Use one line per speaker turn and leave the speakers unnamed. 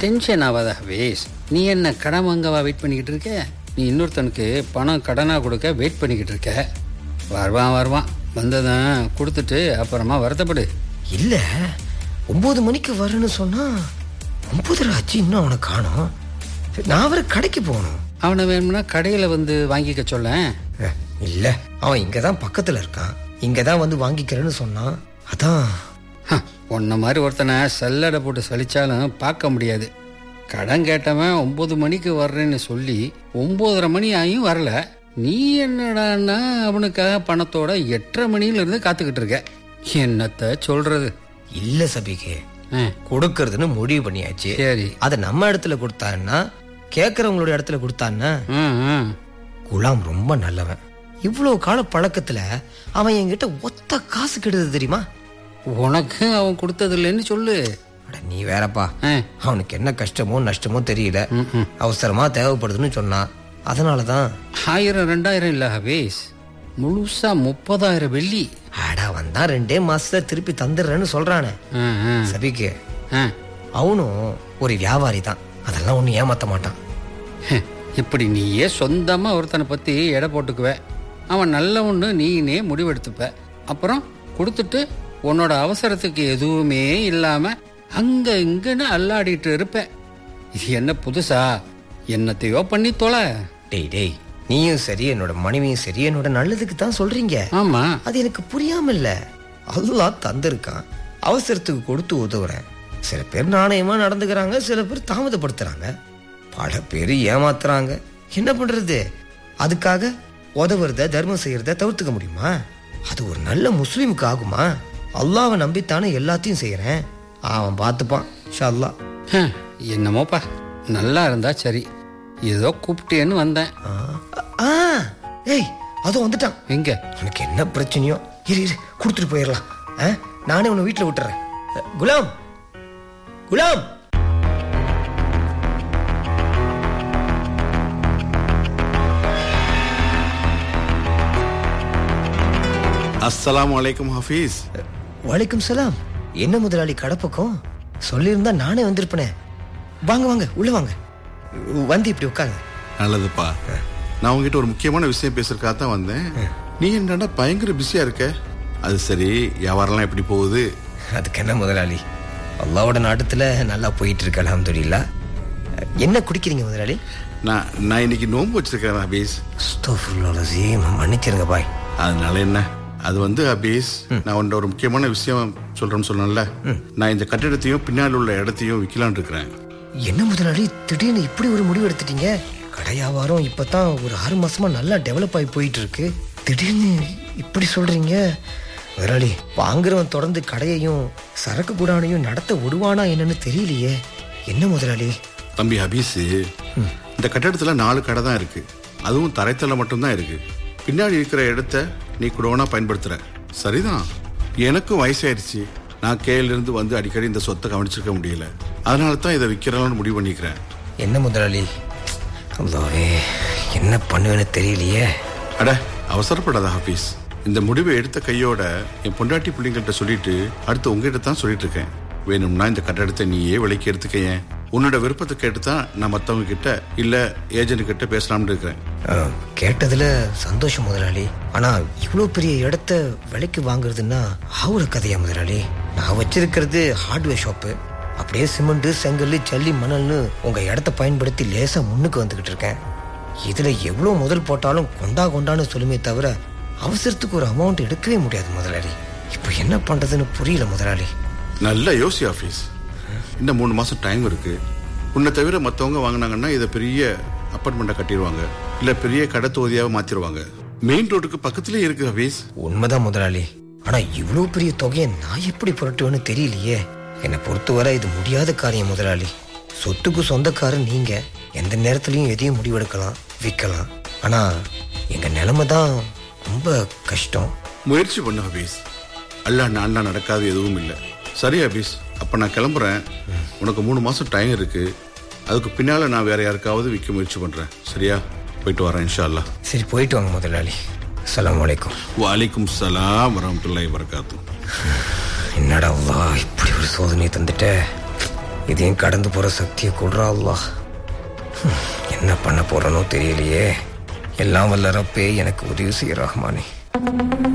Tension ஆகாத ஹவேஸ் நீ என்ன கடன் வாங்கவா வெயிட் பண்ணிக்கிட்டு இருக்க நீ இன்னொருத்தனுக்கு பணம் கடனாக கொடுக்க வெயிட் பண்ணிக்கிட்டு இருக்க வருவான் வருவான் வந்ததான் கொடுத்துட்டு அப்புறமா வருத்தப்படு
இல்ல ஒன்பது மணிக்கு வரேன்னு சொன்னா ஒன்பதரை ஆச்சு இன்னும் அவனை காணோம் நான் அவரை கடைக்கு போகணும்
அவனை வேணும்னா கடையில் வந்து வாங்கிக்க சொல்லேன்
அஹ், இல்ல அவன் இங்கதான் பக்கத்துல இருக்கான் இங்கதான் வந்து வாங்கிக்கிறேன்னு சொன்னான் அதான்
ஹ, உன்ன மாதிரி ஒருத்தனை சல்லடை போட்டு சலிச்சாலும் பார்க்க முடியாது கடன் கேட்டவன் ஒன்பது மணிக்கு வர்றேன்னு சொல்லி ஒன்பதரை மணி ஆகியும் வரல நீ என்னடான்னா அவனுக்காக பணத்தோட எட்டரை மணியில இருந்து காத்துக்கிட்டு இருக்க என்னத்த சொல்றது
இல்ல சபிக்கு
ஆ,
கொடுக்கறதுன்னு முடிவு பண்ணியாச்சு
சரி
அதை நம்ம இடத்துல கொடுத்தான்னா கேட்கறவங்களோட இடத்துல கொடுத்தான்னா
ஆ, ஆ.
குலாம் ரொம்ப நல்லவன் இவ்வளவு கால பழக்கத்துல அவன் என்கிட்ட ஒத்த காசு கெடுது தெரியுமா
உனக்கு அவன் கொடுத்தது இல்லைன்னு சொல்லு
அட நீ வேறப்பா
ஆ,
அவனுக்கு என்ன கஷ்டமோ நஷ்டமோ தெரியல
ம், ம்.
அவசரமா தேவைப்படுதுன்னு சொன்னான் அதனாலதான்
ஆயிரம் ரெண்டாயிரம் இல்ல ஹபீஸ் முழுசா முப்பதாயிரம் வெள்ளி
அடா வந்தான் ரெண்டே மாசத்துல திருப்பி தந்துடுறேன்னு சொல்றானே
ஆ, ஆ,
சபிக்கு
ஆ.
அவனும் ஒரு வியாபாரி தான் அதெல்லாம் ஒண்ணு ஏமாத்த மாட்டான்
ஹ், இப்படி நீயே சொந்தமா ஒருத்தனை பத்தி எடை போட்டுக்குவ அவன் நல்லவன்னு நீனே முடிவெடுத்துப்ப அப்புறம் கொடுத்துட்டு உன்னோட அவசரத்துக்கு எதுவுமே இல்லாம அங்க இங்கன்னு அல்லாடிட்டு இருப்ப இது என்ன புதுசா என்னத்தையோ பண்ணி தொலை
டேய் டேய் நீயும் சரி என்னோட மனைவியும் சரி என்னோட நல்லதுக்கு தான் சொல்றீங்க
ஆமா
அது எனக்கு புரியாம இல்ல அல்லாஹ் தந்திருக்கான் அவசரத்துக்கு கொடுத்து உதவுறேன் சில பேர் நாணயமா நடந்துக்கிறாங்க சில பேர் தாமதப்படுத்துறாங்க பல பேர் ஏமாத்துறாங்க என்ன பண்றது அதுக்காக உதவுறத தர்மம் செய்யறத தவிர்த்துக்க முடியுமா அது ஒரு நல்ல முஸ்லீமுக்கு ஆகுமா அல்லாவை நம்பித்தானே எல்லாத்தையும் செய்யறேன் அவன் பார்த்துப்பான் ஷா அல்லாஹ்
ஹ், என்னமோப்பா நல்லா இருந்தா சரி ஏதோ கூப்பிட்டேன்னு வந்தேன்
ஆ, ஆ ஏய் அதுவும் வந்துட்டான்
எங்க
உனக்கு என்ன பிரச்சனையோ இரு இரு கொடுத்துட்டு போயிடலாம் ஆ? நானே உன்னை வீட்டில் விட்டுறேன் அ, குலாம் குலாம்
அஸ்ஸலாமு அலைக்கும் ஹஃபீஸ்
வலைக்கும் சலாம் என்ன முதலாளி கடப்பக்கம் சொல்லியிருந்தா நானே வந்திருப்பனே வாங்க வாங்க உள்ள வாங்க வந்து இப்படி உட்காருங்க
நல்லதுப்பா நான் உங்ககிட்ட ஒரு முக்கியமான விஷயம் பேசுறதுக்காக தான் வந்தேன் நீ என்னடா பயங்கர பிஸியா இருக்க அது சரி வியாபாரம்லாம் எப்படி போகுது
அதுக்கு என்ன முதலாளி அல்லாவோட நாட்டத்துல நல்லா போயிட்டு இருக்கு அல்ஹம்துலில்லாஹ் என்ன குடிக்கிறீங்க முதலாளி
நான் நான் இன்னைக்கு நோன்பு வச்சிருக்கேன் ஹபீஸ்
அஸ்தோஃபுல்லாஹ் அலீம். மன்னிச்சிருங்க பாய்
அதனால என்ன அது வந்து ஹபீஸ் நான் உன்ட ஒரு முக்கியமான விஷயம் சொல்றேன்னு சொன்னேன்ல நான் இந்த கட்டிடத்தையும் பின்னால் உள்ள இடத்தையும் விற்கலான்னு இருக்கிறேன்
என்ன முதலாளி திடீர்னு இப்படி ஒரு முடிவு எடுத்துட்டீங்க கடை வியாபாரம் இப்பதான் ஒரு ஆறு மாசமா நல்லா டெவலப் ஆகி போயிட்டு இருக்கு திடீர்னு இப்படி சொல்றீங்க முதலாளி வாங்குறவன் தொடர்ந்து கடையையும் சரக்கு குடானையும் நடத்த விடுவானா என்னன்னு தெரியலையே என்ன முதலாளி
தம்பி ஹபீஸ் இந்த கட்டடத்துல நாலு கடை தான் இருக்கு அதுவும் தரைத்தளம் மட்டும்தான் இருக்கு பின்னாடி இருக்கிற இடத்த நீ குடோனா பயன்படுத்துற சரிதான் எனக்கும் வயசாயிருச்சு நான் கேல இருந்து வந்து அடிக்கடி இந்த சொத்தை கவனிச்சிருக்க முடியல அதனால தான் இதை விற்கிறலாம்னு முடிவு பண்ணிக்கிறேன்
என்ன முதலாளி அல்லாவே என்ன பண்ணுவேன்னு தெரியலையே
அட அவசரப்படாத ஹபீஸ் இந்த முடிவை எடுத்த கையோட என் பொண்டாட்டி பிள்ளைங்கள்ட்ட சொல்லிட்டு அடுத்து உங்ககிட்ட தான் சொல்லிட்டு இருக்கேன் வேணும்னா இந்த கட்டடத்தை நீயே விலைக்கு எடுத்துக்க ஏன் உன்னோட விருப்பத்தை கேட்டு தான் நான் மற்றவங்க கிட்ட இல்ல ஏஜென்ட் கிட்ட பேசலாம்னு இருக்கிறேன்
அஹ், கேட்டதுல சந்தோஷம் முதலாளி ஆனா இவ்வளவு பெரிய இடத்த விலைக்கு வாங்குறதுன்னா ஆவுற கதையா முதலாளி நான் வச்சிருக்கிறது ஹார்ட்வேர் ஷாப்பு அப்படியே சிமெண்ட் செங்கல் ஜல்லி மணல்னு உங்க இடத்த பயன்படுத்தி லேசா முன்னுக்கு வந்துகிட்டு இருக்கேன் இதுல எவ்வளவு முதல் போட்டாலும் கொண்டா கொண்டான்னு சொல்லுமே தவிர அவசரத்துக்கு ஒரு அமௌண்ட் எடுக்கவே முடியாது முதலாளி இப்போ என்ன பண்றதுன்னு புரியல முதலாளி
நல்ல யோசி ஆஃபீஸ் இன்னும் மூணு மாசம் டைம் இருக்கு உன்னை தவிர மற்றவங்க வாங்கினாங்கன்னா இதை பெரிய அப்பார்ட்மெண்ட்டை கட்டிடுவாங்க இல்ல பெரிய கடை தொகுதியாக மாத்திருவாங்க மெயின் ரோட்டுக்கு பக்கத்துலயே இருக்கு ஆஃபீஸ்
உண்மைதான் முதலாளி ஆனா இவ்வளவு பெரிய தொகையை நான் எப்படி புரட்டுவேன்னு தெரியலையே என்னை பொறுத்தவரை இது முடியாத காரியம் முதலாளி சொத்துக்கு சொந்தக்காரன் நீங்க எந்த நேரத்துலயும் எதையும் முடிவெடுக்கலாம் விற்கலாம் ஆனா எங்க நிலைமை தான் ரொம்ப கஷ்டம்
முயற்சி பண்ணு ஹபீஸ் அல்ல நான் நடக்காது எதுவும் இல்லை சரி ஹபீஸ் அப்ப நான் கிளம்புறேன் உனக்கு மூணு மாசம் டைம் இருக்கு அதுக்கு பின்னால நான் வேற யாருக்காவது விற்க முயற்சி பண்றேன் சரியா போயிட்டு வரேன் இன்ஷா அல்லாஹ்
சரி போயிட்டு வாங்க முதலாளி அஸ்ஸலாமு அலைக்கும்
வலைக்கும் சலாம் வரமத்துல்லாஹி வரகாத்தும்
என்னடா அல்லாஹ் இப்படி ஒரு சோதனை தந்துட்ட இதையும் கடந்து போற சக்தியை கொடுறா அல்லாஹ் ஹம், என்ன பண்ண போறனோ தெரியலையே எல்லாம் வல்ல ரப்பே எனக்கு உதவி செய்ய ரஹ்மானே